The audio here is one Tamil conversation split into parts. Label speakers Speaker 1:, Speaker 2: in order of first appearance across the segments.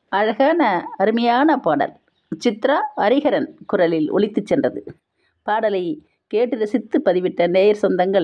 Speaker 1: அழகான அருமையான பாடல் சித்ரா ஹரிஹரன் குரலில் ஒலித்துச் சென்றது பாடலை கேட்டு ரசித்து பதிவிட்ட நேயர் சொந்தங்கள்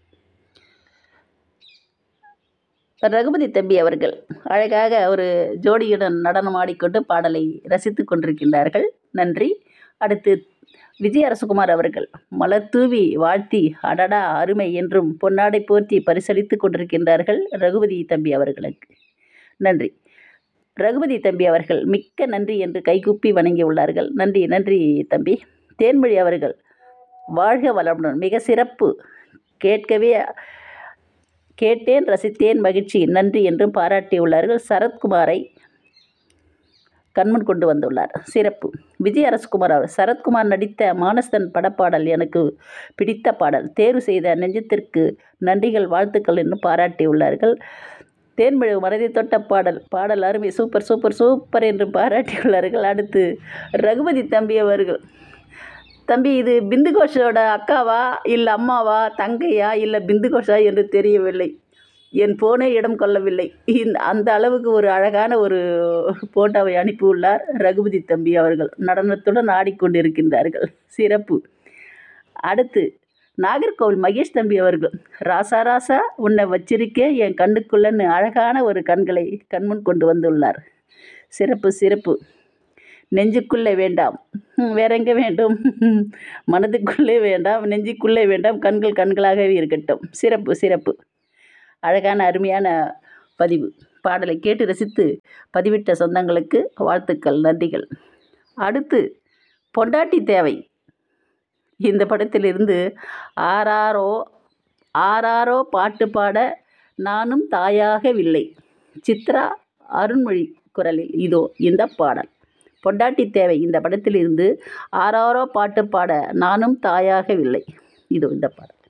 Speaker 1: ரகுபதி தம்பி அவர்கள் அழகாக ஒரு ஜோடியுடன் நடனம் ஆடிக்கொண்டு பாடலை ரசித்து கொண்டிருக்கின்றார்கள் நன்றி அடுத்து விஜய் அரசகுமார் அவர்கள் மலர் தூவி வாழ்த்தி அடடா அருமை என்றும் பொன்னாடை போர்த்தி பரிசளித்து கொண்டிருக்கின்றார்கள் ரகுபதி தம்பி அவர்களுக்கு நன்றி ரகுபதி தம்பி அவர்கள் மிக்க நன்றி என்று கைகூப்பி வணங்கியுள்ளார்கள் நன்றி நன்றி தம்பி தேன்மொழி அவர்கள் வாழ்க வளமுடன் மிக சிறப்பு கேட்கவே கேட்டேன் ரசித்தேன் மகிழ்ச்சி நன்றி என்றும் பாராட்டியுள்ளார்கள் சரத்குமாரை கண்முன் கொண்டு வந்துள்ளார் சிறப்பு விஜய் அரசகுமார் அவர் சரத்குமார் நடித்த மானஸ்தன் படப்பாடல் எனக்கு பிடித்த பாடல் தேர்வு செய்த நெஞ்சத்திற்கு நன்றிகள் வாழ்த்துக்கள் என்று பாராட்டியுள்ளார்கள் தேன்மொழி மனதை தொட்ட பாடல் பாடல் அருமை சூப்பர் சூப்பர் சூப்பர் என்று பாராட்டியுள்ளார்கள் அடுத்து ரகுபதி தம்பி அவர்கள் தம்பி இது பிந்து கோஷோட அக்காவா இல்லை அம்மாவா தங்கையா இல்லை பிந்து கோஷா என்று தெரியவில்லை என் போனே இடம் கொள்ளவில்லை இந்த அந்த அளவுக்கு ஒரு அழகான ஒரு போட்டோவை அனுப்பியுள்ளார் ரகுபதி தம்பி அவர்கள் நடனத்துடன் ஆடிக்கொண்டிருக்கின்றார்கள் சிறப்பு அடுத்து நாகர்கோவில் மகேஷ் தம்பி அவர்கள் ராசா ராசா உன்னை வச்சிருக்கே என் கண்ணுக்குள்ளன்னு அழகான ஒரு கண்களை கண்முன் கொண்டு வந்துள்ளார் சிறப்பு சிறப்பு நெஞ்சுக்குள்ளே வேண்டாம் வேற எங்கே வேண்டும் மனதுக்குள்ளே வேண்டாம் நெஞ்சுக்குள்ளே வேண்டாம் கண்கள் கண்களாகவே இருக்கட்டும் சிறப்பு சிறப்பு அழகான அருமையான பதிவு பாடலை கேட்டு ரசித்து பதிவிட்ட சொந்தங்களுக்கு வாழ்த்துக்கள் நன்றிகள் அடுத்து பொண்டாட்டி தேவை இந்த படத்திலிருந்து ஆராரோ ஆராரோ பாட்டு பாட நானும் தாயாகவில்லை சித்ரா அருண்மொழி குரலில் இதோ இந்த பாடல் பொண்டாட்டி தேவை இந்த படத்திலிருந்து ஆராரோ பாட்டு பாட நானும் தாயாகவில்லை இதோ இந்த பாடல்